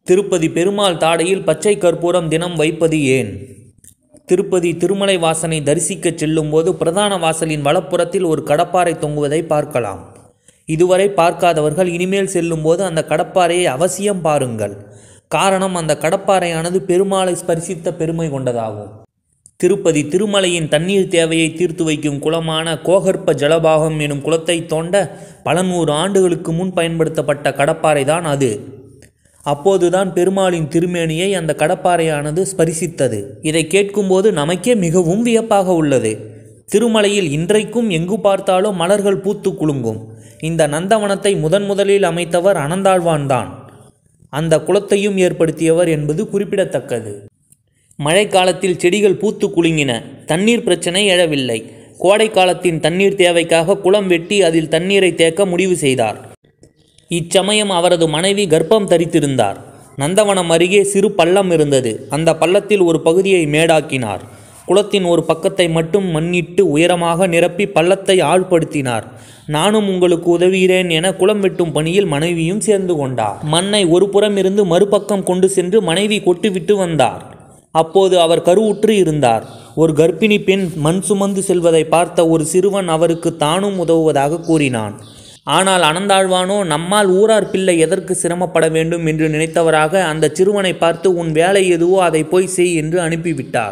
திருப்பதி பெருமாள் தாடையில் பச்சை கற்பூரம் தினம் வைப்பது ஏன் திருப்பதி திருமலை வாசனை தரிசிக்கச் செல்லும்போது பிரதான வாசலின் வலப்புறத்தில் ஒரு கடப்பாரை தொங்குவதை பார்க்கலாம் இதுவரை பார்க்காதவர்கள் இனிமேல் செல்லும்போது அந்த கடப்பாரையை அவசியம் பாருங்கள் காரணம் அந்த கடப்பாறையானது பெருமாளை ஸ்பரிசித்த பெருமை கொண்டதாகும் திருப்பதி திருமலையின் தண்ணீர் தேவையை தீர்த்து வைக்கும் குளமான கோகர்ப்ப ஜலபாகம் எனும் குளத்தை தோண்ட பல நூறு ஆண்டுகளுக்கு முன் பயன்படுத்தப்பட்ட கடப்பாறை தான் அது அப்போதுதான் பெருமாளின் திருமேனியை அந்த கடப்பாறையானது ஸ்பரிசித்தது இதை கேட்கும்போது நமக்கே மிகவும் வியப்பாக உள்ளது திருமலையில் இன்றைக்கும் எங்கு பார்த்தாலும் மலர்கள் பூத்து குலுங்கும் இந்த நந்தவனத்தை முதன் முதலில் அமைத்தவர் அனந்தாழ்வான்தான் அந்த குளத்தையும் ஏற்படுத்தியவர் என்பது குறிப்பிடத்தக்கது மழைக்காலத்தில் செடிகள் பூத்து குலுங்கின தண்ணீர் பிரச்சனை எழவில்லை கோடை காலத்தின் தண்ணீர் தேவைக்காக குளம் வெட்டி அதில் தண்ணீரை தேக்க முடிவு செய்தார் இச்சமயம் அவரது மனைவி கர்ப்பம் தரித்திருந்தார் நந்தவனம் அருகே சிறு பள்ளம் இருந்தது அந்த பள்ளத்தில் ஒரு பகுதியை மேடாக்கினார் குளத்தின் ஒரு பக்கத்தை மட்டும் மண்ணிட்டு உயரமாக நிரப்பி பள்ளத்தை ஆழ்படுத்தினார் நானும் உங்களுக்கு உதவுகிறேன் என குளம் வெட்டும் பணியில் மனைவியும் சேர்ந்து கொண்டார் மண்ணை ஒரு புறம் இருந்து மறுபக்கம் கொண்டு சென்று மனைவி கொட்டிவிட்டு வந்தார் அப்போது அவர் கருவுற்று இருந்தார் ஒரு கர்ப்பிணி பெண் மண் சுமந்து செல்வதை பார்த்த ஒரு சிறுவன் அவருக்கு தானும் உதவுவதாக கூறினான் ஆனால் அனந்தாழ்வானோ நம்மால் ஊரார் பிள்ளை எதற்கு சிரமப்பட வேண்டும் என்று நினைத்தவராக அந்த சிறுவனை பார்த்து உன் வேலை எதுவோ அதை போய் செய் என்று அனுப்பிவிட்டார்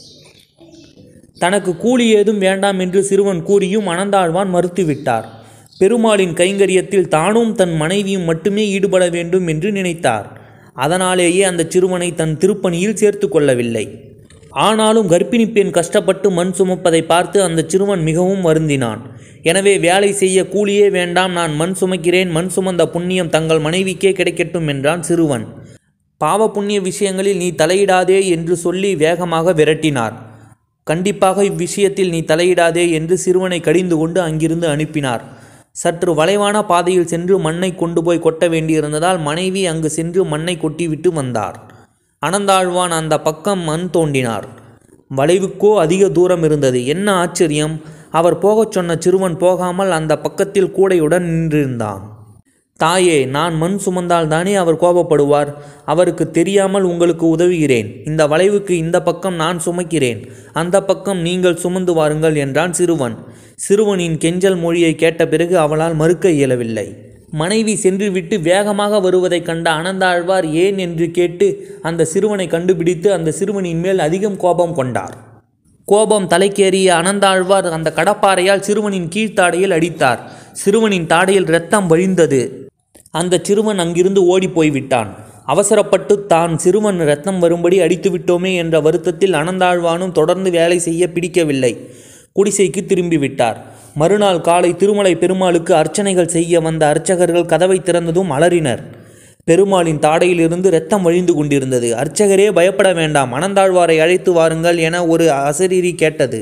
தனக்கு கூலி ஏதும் வேண்டாம் என்று சிறுவன் கூறியும் அனந்தாழ்வான் மறுத்துவிட்டார் பெருமாளின் கைங்கரியத்தில் தானும் தன் மனைவியும் மட்டுமே ஈடுபட வேண்டும் என்று நினைத்தார் அதனாலேயே அந்த சிறுவனை தன் திருப்பணியில் சேர்த்து கொள்ளவில்லை ஆனாலும் கர்ப்பிணி பெண் கஷ்டப்பட்டு மண் சுமப்பதை பார்த்து அந்த சிறுவன் மிகவும் வருந்தினான் எனவே வேலை செய்ய கூலியே வேண்டாம் நான் மண் சுமக்கிறேன் மண் சுமந்த புண்ணியம் தங்கள் மனைவிக்கே கிடைக்கட்டும் என்றான் சிறுவன் பாவ புண்ணிய விஷயங்களில் நீ தலையிடாதே என்று சொல்லி வேகமாக விரட்டினார் கண்டிப்பாக இவ்விஷயத்தில் நீ தலையிடாதே என்று சிறுவனை கடிந்து கொண்டு அங்கிருந்து அனுப்பினார் சற்று வளைவான பாதையில் சென்று மண்ணை கொண்டு போய் கொட்ட வேண்டியிருந்ததால் மனைவி அங்கு சென்று மண்ணை கொட்டிவிட்டு வந்தார் அனந்தாழ்வான் அந்த பக்கம் மண் தோண்டினார் வளைவுக்கோ அதிக தூரம் இருந்தது என்ன ஆச்சரியம் அவர் போகச் சொன்ன சிறுவன் போகாமல் அந்த பக்கத்தில் கூடையுடன் நின்றிருந்தான் தாயே நான் மண் சுமந்தால் தானே அவர் கோபப்படுவார் அவருக்கு தெரியாமல் உங்களுக்கு உதவுகிறேன் இந்த வளைவுக்கு இந்த பக்கம் நான் சுமக்கிறேன் அந்த பக்கம் நீங்கள் சுமந்து வாருங்கள் என்றான் சிறுவன் சிறுவனின் கெஞ்சல் மொழியை கேட்ட பிறகு அவளால் மறுக்க இயலவில்லை மனைவி சென்றுவிட்டு வேகமாக வருவதைக் கண்ட அனந்தாழ்வார் ஏன் என்று கேட்டு அந்த சிறுவனை கண்டுபிடித்து அந்த சிறுவனின் மேல் அதிகம் கோபம் கொண்டார் கோபம் தலைக்கேறிய அனந்தாழ்வார் அந்த கடப்பாறையால் சிறுவனின் கீழ்த்தாடையில் அடித்தார் சிறுவனின் தாடையில் இரத்தம் வழிந்தது அந்த சிறுவன் அங்கிருந்து ஓடி போய்விட்டான் அவசரப்பட்டு தான் சிறுவன் ரத்தம் வரும்படி அடித்துவிட்டோமே என்ற வருத்தத்தில் அனந்தாழ்வானும் தொடர்ந்து வேலை செய்ய பிடிக்கவில்லை குடிசைக்கு திரும்பிவிட்டார் மறுநாள் காலை திருமலை பெருமாளுக்கு அர்ச்சனைகள் செய்ய வந்த அர்ச்சகர்கள் கதவை திறந்ததும் அலறினர் பெருமாளின் தாடையிலிருந்து இரத்தம் வழிந்து கொண்டிருந்தது அர்ச்சகரே பயப்பட வேண்டாம் அனந்தாழ்வாரை அழைத்து வாருங்கள் என ஒரு அசரீரி கேட்டது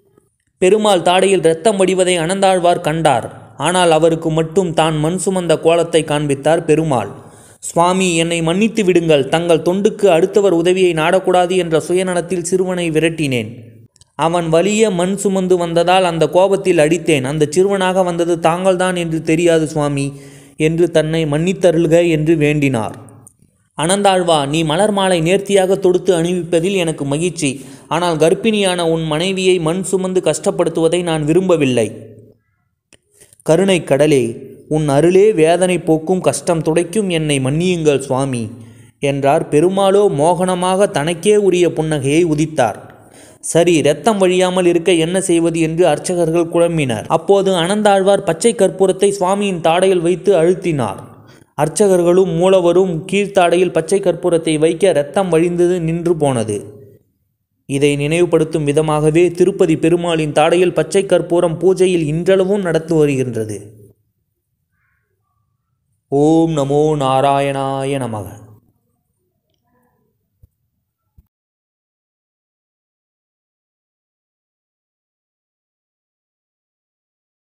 பெருமாள் தாடையில் இரத்தம் வடிவதை அனந்தாழ்வார் கண்டார் ஆனால் அவருக்கு மட்டும் தான் மண் சுமந்த கோலத்தை காண்பித்தார் பெருமாள் சுவாமி என்னை மன்னித்து விடுங்கள் தங்கள் தொண்டுக்கு அடுத்தவர் உதவியை நாடக்கூடாது என்ற சுயநலத்தில் சிறுவனை விரட்டினேன் அவன் வலிய மண் சுமந்து வந்ததால் அந்த கோபத்தில் அடித்தேன் அந்த சிறுவனாக வந்தது தாங்கள்தான் என்று தெரியாது சுவாமி என்று தன்னை மன்னித்தருள்க என்று வேண்டினார் அனந்தாழ்வா நீ மலர் மாலை நேர்த்தியாக தொடுத்து அணிவிப்பதில் எனக்கு மகிழ்ச்சி ஆனால் கர்ப்பிணியான உன் மனைவியை மண் சுமந்து கஷ்டப்படுத்துவதை நான் விரும்பவில்லை கருணை கடலே உன் அருளே வேதனை போக்கும் கஷ்டம் துடைக்கும் என்னை மன்னியுங்கள் சுவாமி என்றார் பெருமாளோ மோகனமாக தனக்கே உரிய புன்னகையை உதித்தார் சரி இரத்தம் வழியாமல் இருக்க என்ன செய்வது என்று அர்ச்சகர்கள் குழம்பினர் அப்போது அனந்தாழ்வார் பச்சை கற்பூரத்தை சுவாமியின் தாடையில் வைத்து அழுத்தினார் அர்ச்சகர்களும் மூலவரும் கீழ்த்தாடையில் பச்சை கற்பூரத்தை வைக்க இரத்தம் வழிந்தது நின்று போனது இதை நினைவுபடுத்தும் விதமாகவே திருப்பதி பெருமாளின் தாடையில் பச்சை கற்பூரம் பூஜையில் இன்றளவும் நடத்து வருகின்றது ஓம் நமோ நாராயணாய நமக